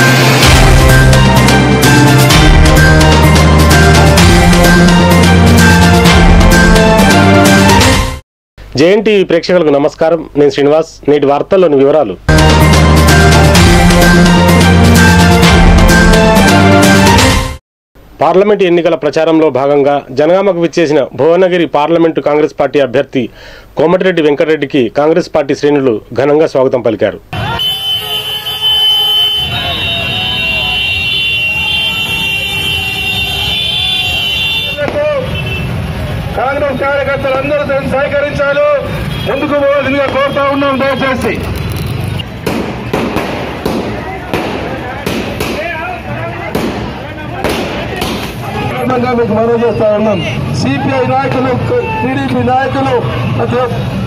JNT ప్రేక్షకులకు నమస్కారం నేను శ్రీనివాస్ నేటి వార్తల్లోని వివరాలు పార్లమెంటు ఎన్నికల ప్రచారంలో భాగంగా జనగామకు విచ్చేసిన భువనగిరి పార్లమెంటు కాంగ్రెస్ పార్టీ అభ్యర్థి కోమటిరెడ్డి వెంకటరెడ్డికి కాంగ్రెస్ పార్టీ శ్రేణులు ఘనంగా స్వాగతం పలికారు కాంగ్రెస్ కార్యకర్తలు అందరూ దీన్ని సహకరించాలి ముందుకు పోవాల్సిందిగా కోరుతా ఉన్నాం దయచేసి సందర్భంగా మీకు మనవి చేస్తా ఉన్నాం సిపిఐ నాయకులు టీడీపీ నాయకులు అదే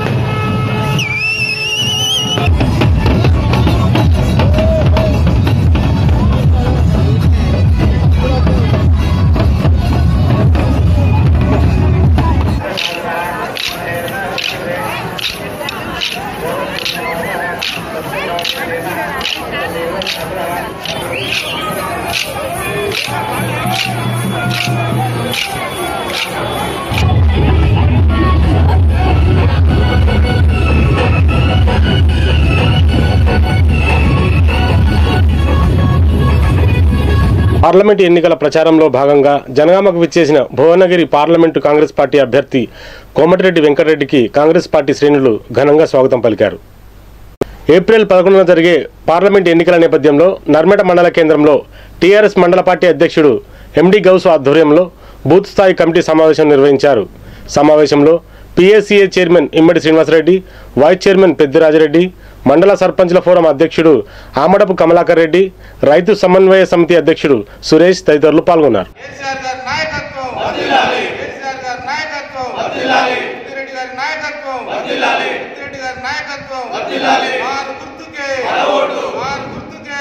పార్లమెంటు ఎన్నికల ప్రచారంలో భాగంగా జనగామకు విచ్చేసిన భువనగిరి పార్లమెంటు కాంగ్రెస్ పార్టీ అభ్యర్థి కోమటిరెడ్డి వెంకటరెడ్డికి కాంగ్రెస్ పార్టీ శ్రేణులు ఘనంగా స్వాగతం పలికారు ఏప్రిల్ పదకొండున జరిగే పార్లమెంట్ ఎన్నికల నేపథ్యంలో నర్మెట మండల కేంద్రంలో టీఆర్ఎస్ మండల పార్టీ అధ్యక్షుడు ఎండి గౌసు ఆధ్వర్యంలో బూత్ స్థాయి కమిటీ సమావేశం నిర్వహించారు సమావేశంలో PSCA chairman Immadi Srinivasa Reddy vice chairman Peddiraja Reddy మండల సర్పంచ్ల ఫోరం అధ్యక్షుడు ఆమడపు కమలాకర్ రెడ్డి రైతు సమన్వయ సమితి అధ్యక్షుడు సురేష్ తదితరులు పాల్గొన్నారు కేసీఆర్ గారి నాయకత్వం కేసీఆర్ గారి నాయకత్వం ముద్దిరెడ్డి గారి నాయకత్వం ముద్దిరెడ్డి గారి నాయకత్వం వారు గుర్తుకే వారు గుర్తుకే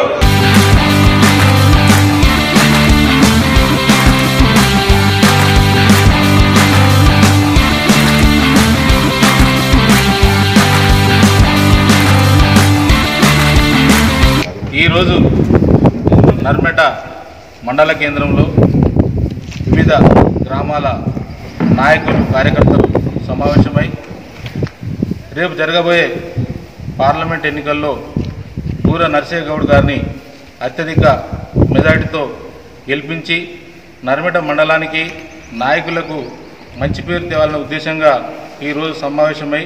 ఈరోజు నర్మెట మండల కేంద్రంలో వివిధ గ్రామాల నాయకులు కార్యకర్తలు సమావేశమై రేపు జరగబోయే పార్లమెంట్ ఎన్నికల్లో పూర నర్సయ్య గౌడ్ గారిని అత్యధిక మెజార్టీతో గెలిపించి నర్మెట మండలానికి నాయకులకు మంచి పేరు తేవాలనే ఉద్దేశంగా ఈరోజు సమావేశమై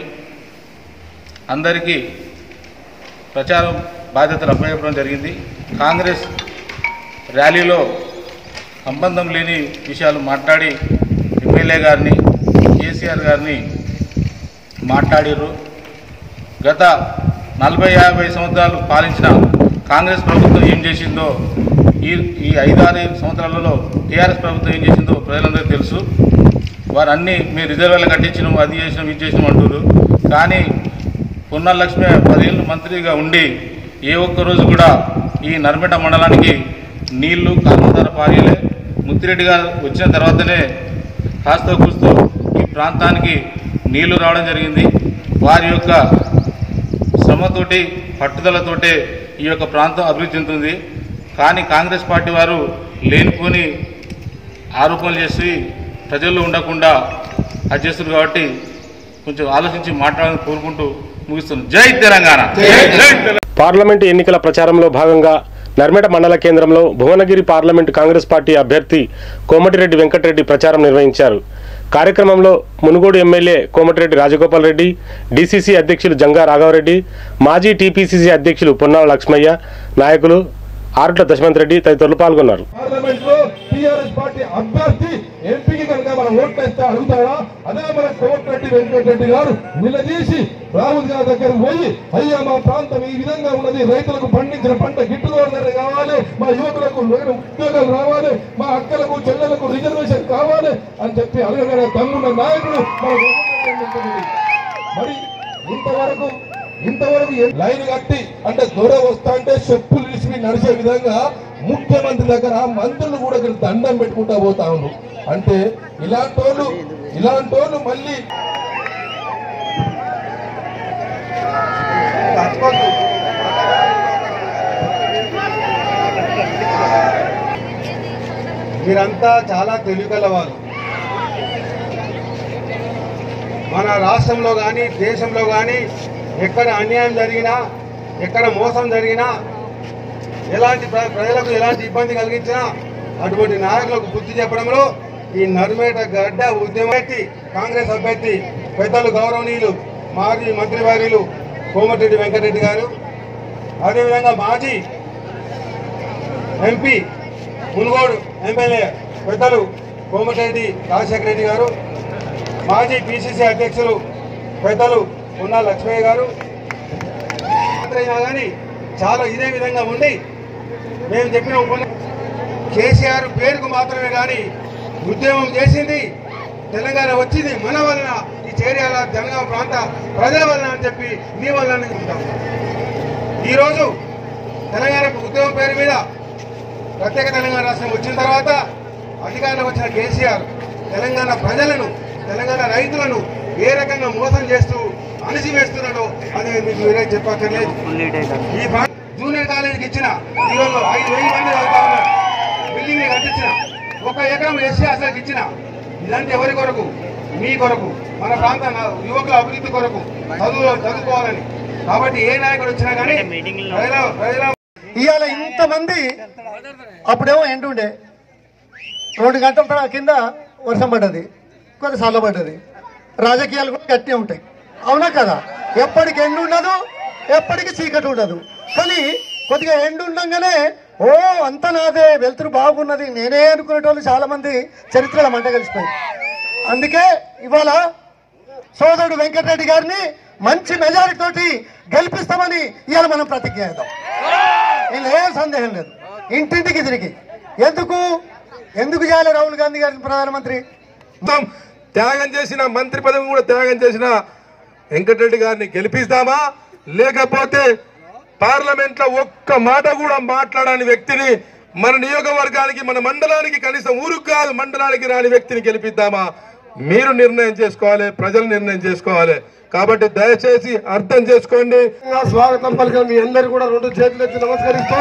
అందరికీ ప్రచారం బాధ్యతలు అప్పచెప్పడం జరిగింది కాంగ్రెస్ ర్యాలీలో సంబంధం లేని విషయాలు మాట్లాడి ఎమ్మెల్యే గారిని కేసీఆర్ గారిని మాట్లాడారు గత నలభై యాభై సంవత్సరాలు పాలించిన కాంగ్రెస్ ప్రభుత్వం ఏం చేసిందో ఈ ఈ ఐదారు సంవత్సరాలలో టీఆర్ఎస్ ప్రభుత్వం ఏం చేసిందో ప్రజలందరికీ తెలుసు వారు అన్నీ మీ రిజర్వేలు కట్టించినాం అది చేసినాం ఇది చేసినాం అంటారు కానీ పొన్నాల లక్ష్మి పదేళ్ళు మంత్రిగా ఉండి ఏ ఒక్క రోజు కూడా ఈ నర్మెట మండలానికి నీళ్లు కాలువధార పారియలే ముత్తిరెడ్డి గారు వచ్చిన తర్వాతనే కాస్త కూస్తూ ఈ ప్రాంతానికి నీళ్లు రావడం జరిగింది వారి యొక్క శ్రమతోటి పట్టుదలతోటే ఈ యొక్క ప్రాంతం అభివృద్ధి చెందుతుంది కానీ కాంగ్రెస్ పార్టీ వారు లేనిపోని ఆరోపణలు చేసి ప్రజల్లో ఉండకుండా అది చేస్తున్నారు కాబట్టి కొంచెం ఆలోచించి మాట్లాడాలని కోరుకుంటూ ముగిస్తున్నాను జై తెలంగాణ పార్లమెంటు ఎన్నికల ప్రచారంలో భాగంగా నర్మెట మండల కేంద్రంలో భువనగిరి పార్లమెంటు కాంగ్రెస్ పార్టీ అభ్యర్థి కోమటిరెడ్డి వెంకటరెడ్డి ప్రచారం నిర్వహించారు కార్యక్రమంలో మునుగోడు ఎమ్మెల్యే కోమటిరెడ్డి రాజగోపాల్ రెడ్డి డీసీసీ అధ్యక్షులు జంగా రాఘవరెడ్డి మాజీ టీపీసీసీ అధ్యక్షులు పొన్నాల లక్ష్మయ్య నాయకులు ఆరుట్ల దశమంత్ రెడ్డి తదితరులు పాల్గొన్నారు పార్లమెంట్ లో టీఆర్ఎస్ పార్టీ అభ్యర్థి ఎంపీకి కనుక మనం ఓట్లు వేస్తే అడుగుతాడా అదే మన కోమటిరెడ్డి వెంకటరెడ్డి గారు నిలదీసి రాహుల్ గారి దగ్గరకు పోయి అయ్యా మా ప్రాంతం ఈ విధంగా ఉన్నది రైతులకు పండించిన పంట గిట్టుబాటు ధర కావాలి మా యువకులకు ఉద్యోగాలు రావాలి మా అక్కలకు చెల్లెలకు రిజర్వేషన్ కావాలి అని చెప్పి అడగగల దమ్మున్న నాయకుడు మన కోమటిరెడ్డి వెంకటరెడ్డి. మరి ఇంతవరకు ఇంతవరకు ఏ- లైన్ కట్టి అంటే దొర వస్తా అంటే చెప్పులు ఇసిమి నడిచే విధంగా ముఖ్యమంత్రి దగ్గర మంత్రులు కూడా ఇక్కడ దండం పెట్టుకుంటా పోతా ఉన్నారు అంటే ఇలాంటి వాళ్ళు ఇలాంటి వాళ్ళు మళ్ళీ మీరంతా చాలా తెలివిగలవారు మన రాష్ట్రంలో కానీ దేశంలో కానీ ఎక్కడ అన్యాయం జరిగినా ఎక్కడ మోసం జరిగినా ఎలాంటి ప్ర- ప్రజలకు ఎలాంటి ఇబ్బంది కలిగించినా అటువంటి నాయకులకు బుద్ధి చెప్పడంలో ఈ నర్మేట గడ్డ ఉద్యమతి కాంగ్రెస్ అభ్యర్థి పెద్దలు గౌరవనీయులు మాజీ మంత్రివర్యులు కోమటిరెడ్డి వెంకటరెడ్డి గారు అదేవిధంగా మాజీ ఎంపీ మునుగోడు ఎమ్మెల్యే పెద్దలు కోమటిరెడ్డి రాజశేఖర రెడ్డి గారు మాజీ అధ్యక్షులు పెద్దలు ఉన్న లక్ష్మయ్య గారు అయినా కానీ చాలా ఇదే విధంగా ఉండి మేము చెప్పిన ఉపన్యాసం కేసీఆర్ పేరుకు మాత్రమే కానీ ఉద్యమం చేసింది తెలంగాణ వచ్చింది మన వలన ఈ చేర్యాల జనగామ ప్రాంత ప్రజల వలన అని చెప్పి మీ వలన అనుకుంటాం ఈరోజు తెలంగాణ ఉద్యమం పేరు మీద ప్రత్యేక తెలంగాణ రాష్ట్రం వచ్చిన తర్వాత అధికారంలో వచ్చిన కేసీఆర్ తెలంగాణ ప్రజలను తెలంగాణ రైతులను ఏ రకంగా మోసం చేస్తూ అణిచివేస్తున్నాడో అది మీకు వేరే చెప్పక్కర్లేదు ఈ ప్రా- జూనియర్ కాలేజీకి ఇచ్చిన ఈరోజు ఐదు వెయ్యి మంది చదువుతా ఉన్నారు బిల్డింగ్ కట్టించిన ఒక ఎకరం ఎస్సీ అసలుకి ఇచ్చిన ఇదంతా ఎవరి కొరకు మీ కొరకు మన ప్రాంత నా- యువకుల అభివృద్ధి కొరకు చదువు చదువుకోవాలని కాబట్టి ఏ నాయకుడు వచ్చినా కానీ ప్రజల ప్రజల ఇవాళ ఇంతమంది అప్పుడేమో ఎండ ఉండే రెండు గంటల తర్వాత కింద వర్షం పడ్డది కొంత చల్లబడ్డది రాజకీయాలు కూడా గట్టిగా ఉంటాయి అవునా కదా ఎప్పటికి ఎండు ఉండదు ఎప్పటికి చీకటి ఉండదు కానీ కొద్దిగా ఎండు ఉండగానే ఓ అంత నాదే వెలుతురు బాగున్నది నేనే అనుకునేటోళ్ళు చాలా మంది చరిత్రలో మంట కలిసిపోయింది అందుకే ఇవాళ సోదరుడు వెంకటరెడ్డి గారిని మంచి మెజారిటీ తోటి గెలిపిస్తామని ఇవాళ మనం ప్రతిజ్ఞ చేద్దాం ఇందులో ఏం సందేహం లేదు ఇంటింటికి తిరిగి ఎందుకు ఎందుకు చేయాలి రాహుల్ గాంధీ గారిని ప్రధానమంత్రి మొత్తం త్యాగం చేసిన మంత్రి పదవి కూడా త్యాగం చేసిన వెంకటరెడ్డి గారిని గెలిపిస్తామా లేకపోతే పార్లమెంట్ లో ఒక్క మాట కూడా మాట్లాడని వ్యక్తిని మన నియోజకవర్గానికి మన మండలానికి కనీసం ఊరుకు కాదు మండలానికి రాని వ్యక్తిని గెలిపిద్దామా మీరు నిర్ణయం చేసుకోవాలి ప్రజలు నిర్ణయం చేసుకోవాలి కాబట్టి దయచేసి అర్థం చేసుకోండి స్వాగతం పలికిన మీ అందరు కూడా రెండు చేతులు ఎత్తి నమస్కరిస్తూ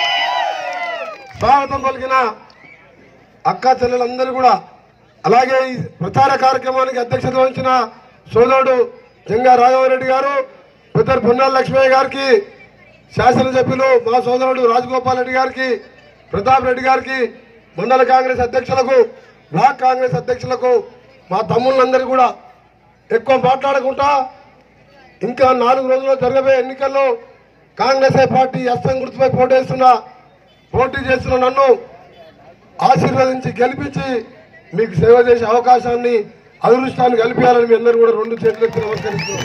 స్వాగతం పలికిన అక్క చెల్లెలందరూ కూడా అలాగే ఈ ప్రచార కార్యక్రమానికి అధ్యక్షత వహించిన సోదరుడు జంగా రాఘవరెడ్డి గారు పెద్దలు పొన్నాల లక్ష్మయ్య గారికి శాసనసభ్యులు మా సోదరుడు రాజగోపాల్ రెడ్డి గారికి ప్రతాప్ రెడ్డి గారికి మండల కాంగ్రెస్ అధ్యక్షులకు బ్లాక్ కాంగ్రెస్ అధ్యక్షులకు మా తమ్ముళ్ళందరూ కూడా ఎక్కువ మాట్లాడకుండా ఇంకా నాలుగు రోజుల్లో జరగబోయే ఎన్నికల్లో కాంగ్రెస్ పార్టీ అస్తం గుర్తుపై పోటీ చేస్తున్న పోటీ చేస్తున్న నన్ను ఆశీర్వదించి గెలిపించి మీకు సేవ చేసే అవకాశాన్ని అదృష్టాన్ని కల్పించాలని మీ అందరూ కూడా రెండు చేతులెత్తి నమస్కరిస్తున్నాం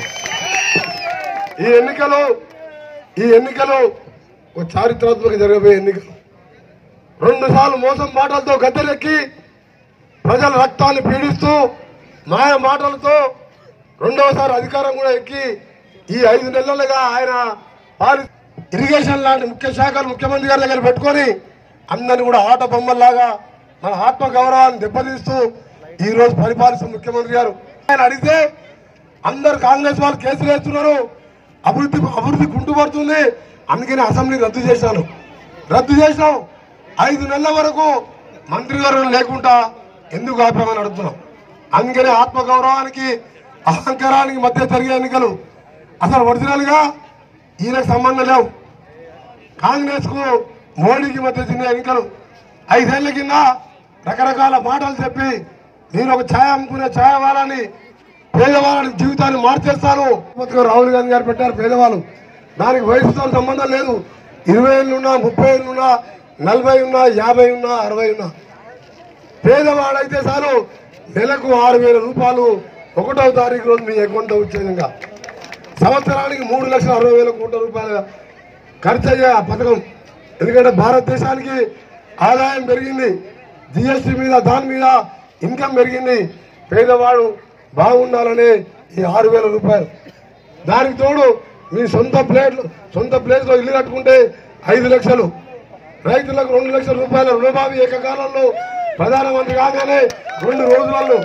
ఈ ఎన్నికలు ఈ ఎన్నికలు ఒక చారిత్రాత్మక జరగబోయే ఎన్నికలు రెండు సార్లు మోసం మాటలతో గద్దెలెక్కి ప్రజల రక్తాన్ని పీడిస్తూ మాయ మాటలతో రెండవసారి అధికారం కూడా ఎక్కి ఈ ఐదు నెలలుగా ఆయన పాలి ఇరిగేషన్ లాంటి ముఖ్య శాఖలు ముఖ్యమంత్రి గారి దగ్గర పెట్టుకొని అందరిని కూడా ఆట బొమ్మల్లాగా మన ఆత్మ గౌరవాన్ని దెబ్బతీస్తూ ఈ రోజు పరిపాలిస్తున్న ముఖ్యమంత్రి గారు ఆయన అడిగితే అందరు కాంగ్రెస్ వాళ్ళు కేసులు వేస్తున్నారు అభివృద్ధి అభివృద్ధి కుంటుపడుతుంది అందుకని అసెంబ్లీ రద్దు చేశాను రద్దు చేసినాం ఐదు నెలల వరకు మంత్రివర్గం లేకుండా ఎందుకు ఆపామని అడుగుతున్నాం అందుకని ఆత్మగౌరవానికి అహంకారానికి మధ్య జరిగే ఎన్నికలు అసలు ఒరిజినల్ గా ఈయనకు సంబంధం లేవు కాంగ్రెస్ కు మోడీకి మధ్య చిన్న ఎన్నికలు ఐదేళ్ల కింద రకరకాల మాటలు చెప్పి నేను ఒక ఛాయ అమ్ముకునే ఛాయ వాళ్ళని పేదవాళ్ళని జీవితాన్ని మార్చేస్తాను ముఖ్యమంత్రి రాహుల్ గాంధీ గారు పెట్టారు పేదవాళ్ళు దానికి వయసుతో సంబంధం లేదు ఇరవై ఏళ్ళున్నా ముప్పై ఏళ్ళున్నా నలభై ఉన్నా యాభై ఉన్నా అరవై ఉన్నా పేదవాడైతే చాలు నెలకు ఆరు వేల రూపాయలు ఒకటో తారీఖు రోజు మీ అకౌంట్లో వచ్చే విధంగా సంవత్సరానికి మూడు లక్షల అరవై వేల కోట్ల రూపాయల ఖర్చు అయ్యే ఆ పథకం ఎందుకంటే భారతదేశానికి ఆదాయం పెరిగింది జిఎస్టీ మీద దాని మీద ఇన్కమ్ పెరిగింది పేదవాడు బాగుండాలనే ఈ ఆరు వేల రూపాయలు దానికి తోడు మీ సొంత ప్లేట్లు సొంత ప్లేస్ లో ఇల్లు కట్టుకుంటే ఐదు లక్షలు రైతులకు రెండు లక్షల రూపాయల రుణమాఫీ ఏకకాలంలో ప్రధానమంత్రి కాగానే రెండు రోజులలో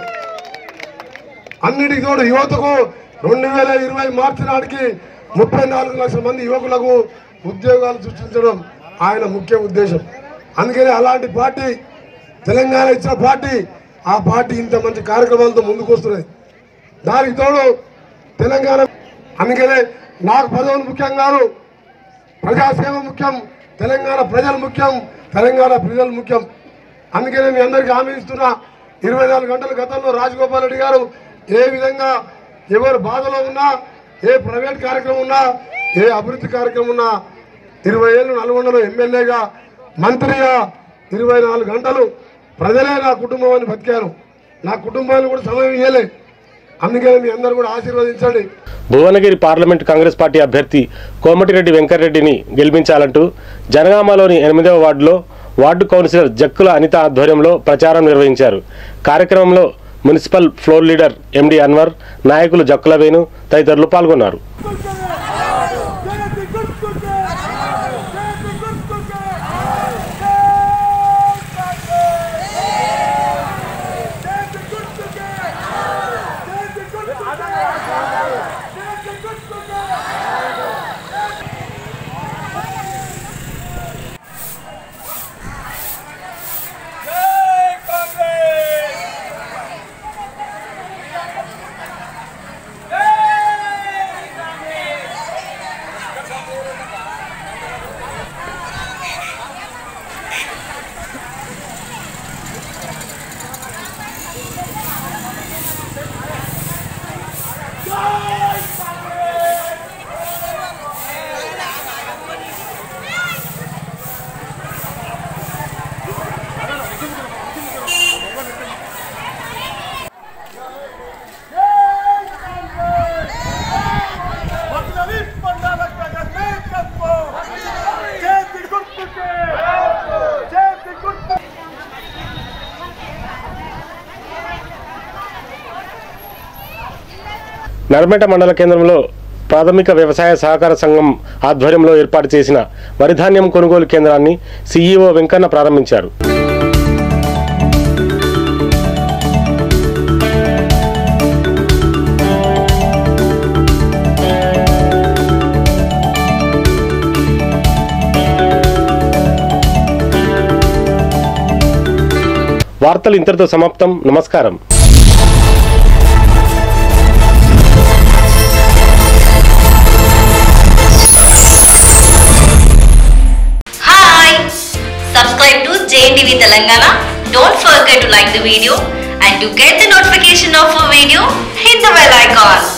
అన్నిటికి తోడు యువతకు రెండు వేల ఇరవై మార్చి నాటికి ముప్పై నాలుగు లక్షల మంది యువకులకు ఉద్యోగాలు సృష్టించడం ఆయన ముఖ్య ఉద్దేశం అందుకని అలాంటి పార్టీ తెలంగాణ ఇచ్చిన పార్టీ ఆ పార్టీ ఇంత మంచి కార్యక్రమాలతో ముందుకు వస్తున్నది దానికి తోడు తెలంగాణ అందుకనే నాకు పదవులు ముఖ్యం కాదు ప్రజాసేవ ముఖ్యం తెలంగాణ ప్రజలు ముఖ్యం తెలంగాణ ప్రజలు ముఖ్యం అందుకనే మీ అందరికీ హామీ ఇస్తున్నా ఇరవై నాలుగు గంటల గతంలో రాజగోపాల్ రెడ్డి గారు ఏ విధంగా ఎవరు బాధలో ఉన్నా ఏ ప్రైవేట్ కార్యక్రమం ఉన్నా ఏ అభివృద్ధి కార్యక్రమం ఉన్నా ఇరవై ఏళ్ళు నల్గొండలో ఎమ్మెల్యేగా మంత్రిగా ఇరవై నాలుగు గంటలు ప్రజలే నా కుటుంబం అని బతికారు నా కుటుంబాన్ని కూడా సమయం ఇవ్వలే అందుకని మీ అందరూ కూడా ఆశీర్వదించండి భువనగిరి పార్లమెంట్ కాంగ్రెస్ పార్టీ అభ్యర్థి కోమటిరెడ్డి వెంకటరెడ్డిని గెలిపించాలంటూ జనగామలోని ఎనిమిదవ వార్డులో వార్డు కౌన్సిలర్ జక్కుల అనిత ఆధ్వర్యంలో ప్రచారం నిర్వహించారు కార్యక్రమంలో municipal floor leader MD Anwar నాయకులు జక్కుల వేణు తదితరులు పాల్గొన్నారు నర్మేట మండల కేంద్రంలో ప్రాథమిక వ్యవసాయ సహకార సంఘం ఆధ్వర్యంలో ఏర్పాటు చేసిన వరిధాన్యం కొనుగోలు కేంద్రాన్ని సీఈఓ వెంకన్న ప్రారంభించారు వార్తలు ఇంతటితో సమాప్తం నమస్కారం Hi! Subscribe to JNTV Telangana. Don't forget to like the video and to get the notification of a video, hit the bell icon.